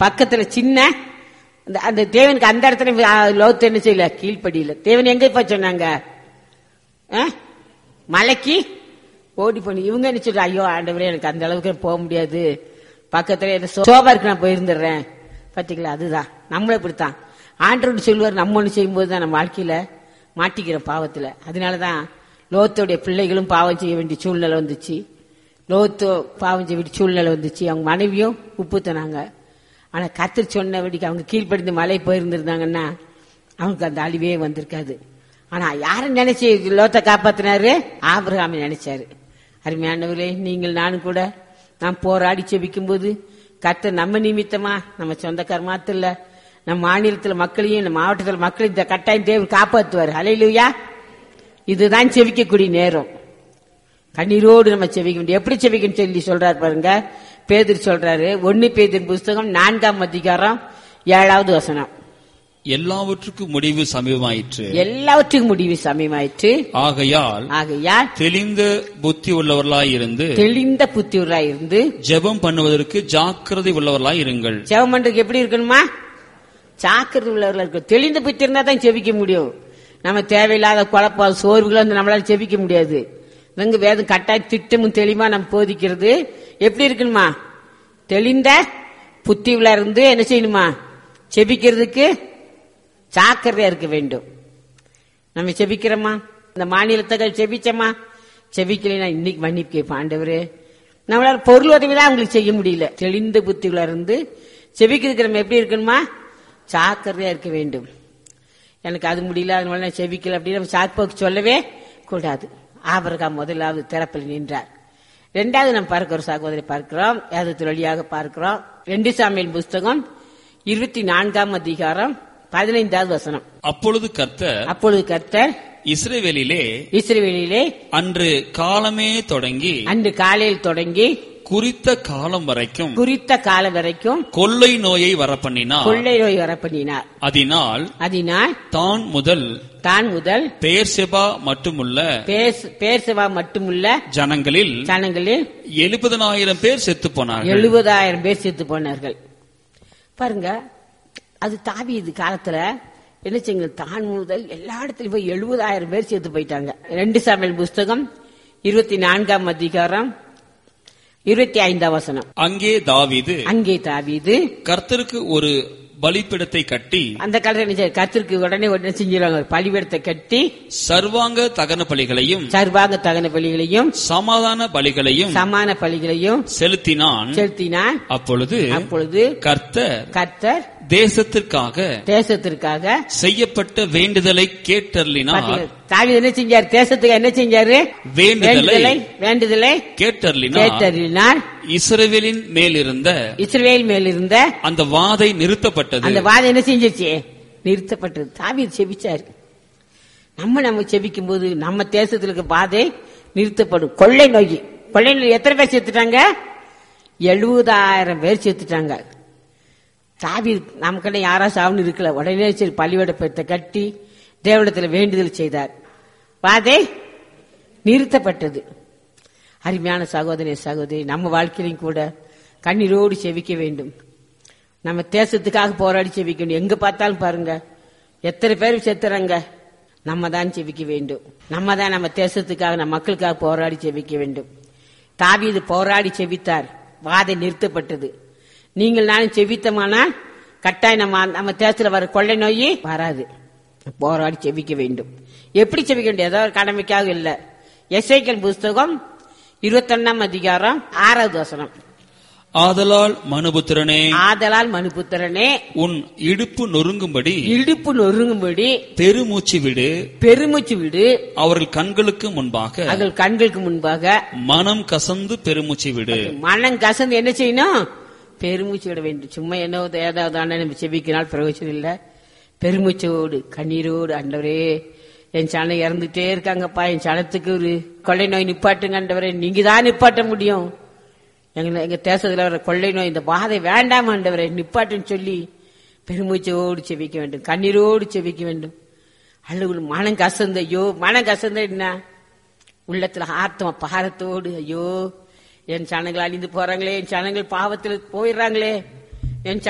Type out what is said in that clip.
பக்கத்துல சின்ன அந்த- அந்த தேவனுக்கு அந்த இடத்துல ஆ, லோத்து என்ன செய்யல கீழ்ப்படியில தேவன் எங்க இப்ப சொன்னாங்க ஆ? மலைக்கு ஓடி போன இவங்க என்ன சொல்ற ஐயோ ஆண்டவரே எனக்கு அந்த அளவுக்கு போக முடியாது பக்கத்துல என்ன சோ- சோபா இருக்கு நான் போயிருந்துடுறேன் பாத்தீங்களா அதுதான் நம்மளும் இப்படித்தான் ஆண்டவர் சொல்லுவார் நம்ம ஒண்ணு செய்யும்போது தான் நம்ம வாழ்க்கையில மாட்டிக்கிறோம் பாவத்துல அதனாலதான் லோத்தோடைய பிள்ளைகளும் பாவம் செய்ய வேண்டிய சூழ்நிலை வந்துச்சு லோத்து பாவம் செய்ய வேண்டிய சூழ்நிலை வந்துச்சு அவங்க மனைவியும் உப்பு தனாங்க ஆனா கத்தர் சொன்னபடிக்கு அவங்க கீழ்ப்படிந்து மலை போயிருந்திருந்தாங்கன்னா அவங்களுக்கு அந்த அழிவே வந்திருக்காது ஆனா யாரை நினைச்சு லோத்தை காப்பாத்தினாரு ஆபிரகாமை நினைச்சாரு அருமையானவர்களே நீங்கள் நானும் கூட நாம் போராடி செபிக்கும் போது கர்த்தர் நம்ம நிமித்தமா நம்ம சொந்தக்கார மாத்திரம் இல்ல நம்ம மாநிலத்துல மக்களையும் நம்ம மாவட்டத்துல மக்களையும் இந்த கட்டாயம் தேவன் காப்பாத்துவார் அலையிலுயா இதுதான் செவிக்கக்கூடிய நேரம் கண்ணீரோடு நம்ம செவிக்க முடியும் எப்படி செவிக்கணும் சொல்லி சொல்றாரு பாருங்க பேதர் சொல்றாரு ஒன்னு பேதின் புஸ்தகம் நான்காம் அதிகாரம் ஏழாவது வசனம் எல்லாவற்றுக்கும் முடிவு சமீபமாயிற்று எல்லாவற்றுக்கும் முடிவு சமயமாயிற்று ஆகையால் ஆகையால் தெளிந்த புத்தி உள்ளவர்களாயிருந்து தெளிந்த புத்தியூராய் இருந்து ஜெபம் பண்ணுவதற்கு ஜாக்கிரதை உள்ளவர்களாய் இருங்கள் ஜெபம் பண்றதுக்கு எப்படி இருக்கணுமா சாக்கிரதை உள்ளவர்களா இருக்கும் தெளிந்த புத்தி இருந்தா தான் செபிக்க முடியும் நம்ம தேவையில்லாத குழப்பம் சோர்வுகளை வந்து நம்மளால செபிக்க முடியாது இவங்க வேதம் கட்டாய திட்டமும் தெளிவா நம்ம போதிக்கிறது எப்படி இருக்கணுமா தெளிந்த புத்தி உள்ள இருந்து என்ன செய்யணுமா செபிக்கிறதுக்கு ஜாக்கிரதையா இருக்க வேண்டும் நம்ம செபிக்கிறோமா இந்த மாநிலத்துகள் செபிச்சோமா செபிக்கலைன்னா இன்னைக்கு மன்னிப்பு கேட்போம் ஆண்டவரே நம்மளால பொருள் உதவி தான் அவங்களுக்கு செய்ய முடியல தெளிந்த புத்திகளா இருந்து செபிக்கிறதுக்கு நம்ம எப்படி இருக்கணுமா ஜாக்கிரதையா இருக்க வேண்டும் எனக்கு அது முடியல அதனால நான் செபிக்கல அப்படின்னு நம்ம சாக்குப்போக்கு சொல்லவே கூடாது ஆபரகாம் முதலாவது திறப்பில் நின்றார் ரெண்டாவது நம்ம பார்க்கிறோம் சகோதரி பார்க்கிறோம் வேதத்தின் வழியாக பார்க்கிறோம் ரெண்டு சாமியின் புஸ்தகம் இருபத்தி நான்காம் அதிகாரம் பதினைந்தாவது வசனம் அப்பொழுது கர்த்தர் அப்பொழுது கர்த்தர் இஸ்ரவேலிலே இஸ்ரவேலிலே அன்று காலமே தொடங்கி அன்று காலையில் தொடங்கி குறித்த காலம் வரைக்கும் குறித்த காலம் வரைக்கும் கொள்ளை நோயை வரப்பண்ணினார் கொள்ளை நோய் வர பண்ணினார் அதனால் அதனால் தான் முதல் தான் முதல் பெயர்செபா மட்டுமுள்ள பேஸ்- பேர்சவா மட்டுமுள்ள ஜனங்களில் ஜனங்களில் எழுபதனாயிரம் பேர் செத்து போனார்கள் எழுபதாயிரம் பேர் செத்து போனார்கள் பாருங்க அது தாவி இது காலத்துல என்ன செய்யுங்க தான் முதல் எல்லா இடத்துலயும் போய் எழுபதாயிரம் பேர் செத்து போயிட்டாங்க ரெண்டு சமையல் புஸ்தகம் இருபத்தி நான்காம் அதிகாரம் இருபத்தி ஐந்தாம் வசனம் அங்கே தாவீது அங்கே தாவீது கர்த்தருக்கு ஒரு பலிப்பிடத்தை கட்டி அந்த காலத்துல என்ன செய்ய- கர்த்தருக்கு உடனே உடனே செஞ்சிருவாங்க பலிபீடத்தை கட்டி சர்வாங்க தகன பலிகளையும் சர்வாங்க தகன பலிகளையும் சமாதான பலிகளையும் சமான பலிகளையும் செலுத்தினான் செலுத்தினார் அப்பொழுது அப்பொழுது கர்த்தர் கர்த்தர் தேசத்திற்காக தேசத்திற்காக செய்யப்பட்ட வேண்டுதலை கேட்டர்லினார் பாத்தீங்களா? தாவீது என்ன செஞ்சார் தேசத்துக்கு என்ன செஞ்சாரு வேண்டுதலை வேண்டுதலை கேட்டர்லினார் கேட்டறினார் இஸ்ரவேலின் மேலிருந்த இஸ்ரவேல் மேல் இருந்த அந்த வாதை நிறுத்தப்பட்டது அந்த வாதம் என்ன செஞ்சிருச்சு நிறுத்தப்பட்டது தாவீது செபிச்சாரு நம்ம நம்ம செபிக்கும் போது நம்ம தேசத்துல இருக்க பாதை நிறுத்தப்படும் கொள்ளை நோய் கொள்ளை நோய் எத்தனை பேர் செத்துட்டாங்க எழுபதாயிரம் பேர் செத்துட்டாங்க தாவி நமக்கெல்லாம் யாரா சாவுன்னு இருக்கல உடனே சரி பள்ளியோட கட்டி தேவனத்துல வேண்டுதல் செய்தார் பாதை நிறுத்தப்பட்டது அருமையான சகோதரி சகோதரி நம்ம வாழ்க்கையிலும் கூட கண்ணீரோடு செவிக்க வேண்டும் நம்ம தேசத்துக்காக போராடி செவிக்க வேண்டும் எங்க பார்த்தாலும் பாருங்க எத்தனை பேர் செத்துறாங்க நம்ம தான் செவிக்க வேண்டும் நம்ம தான் நம்ம தேசத்துக்காக நம்ம மக்களுக்காக போராடி செவிக்க வேண்டும் தாவீது போராடி செவித்தார் வாதை நிறுத்தப்பட்டது நீங்கள் நானும் செவித்தமானால் கட்டாயம் நம்ம நம்ம தேசத்துல வர கொள்ளை நோய் வராது போராடி செவிக்க வேண்டும் எப்படி செவிக்க வேண்டும் ஏதோ ஒரு கடமைக்காக இல்ல எஸ்ஐக்கல் புஸ்தகம் இருபத்தொன்னாம் அதிகாரம் ஆறாவது வசனம் ஆதலால் மனுபுத்திரனே ஆதலால் மனுபுத்திரனே உன் இடுப்பு நொறுங்கும்படி இடுப்பு நொறுங்கும்படி பெருமூச்சு விடு பெருமூச்சு விடு அவர்கள் கண்களுக்கு முன்பாக அவர்கள் கண்களுக்கு முன்பாக மனம் கசந்து பெருமூச்சு விடு மனம் கசந்து என்ன செய்யணும் பெருமூச்சு விட வேண்டும் சும்மா என்ன ஏதாவது ஆனா நம்ம செபிக்கினால் பிரயோஜனம் இல்ல பெருமூச்சோடு கண்ணீரோடு ஆண்டவரே என் சனம் இறந்துட்டே இருக்காங்கப்பா என் சனத்துக்கு ஒரு கொள்ளை நோய் நிப்பாட்டுங்க ஆண்டவரே நீங்க தான் நிப்பாட்ட முடியும் எங்க எங்க தேசத்துல வர கொள்ளை நோய் இந்த பாதை வேண்டாம் ஆண்டவரே நிப்பாட்டுன்னு சொல்லி பெருமூச்சோடு செபிக்க வேண்டும் கண்ணீரோடு செபிக்க வேண்டும் அழுகுள் மனம் கசந்த ஐயோ மனம் கசந்த என்ன உள்ளத்துல ஆத்ம பாரத்தோடு ஐயோ என் சனங்கள் அழிந்து போறாங்களே என் சனங்கள் பாவத்தில் போயிடுறாங்களே என்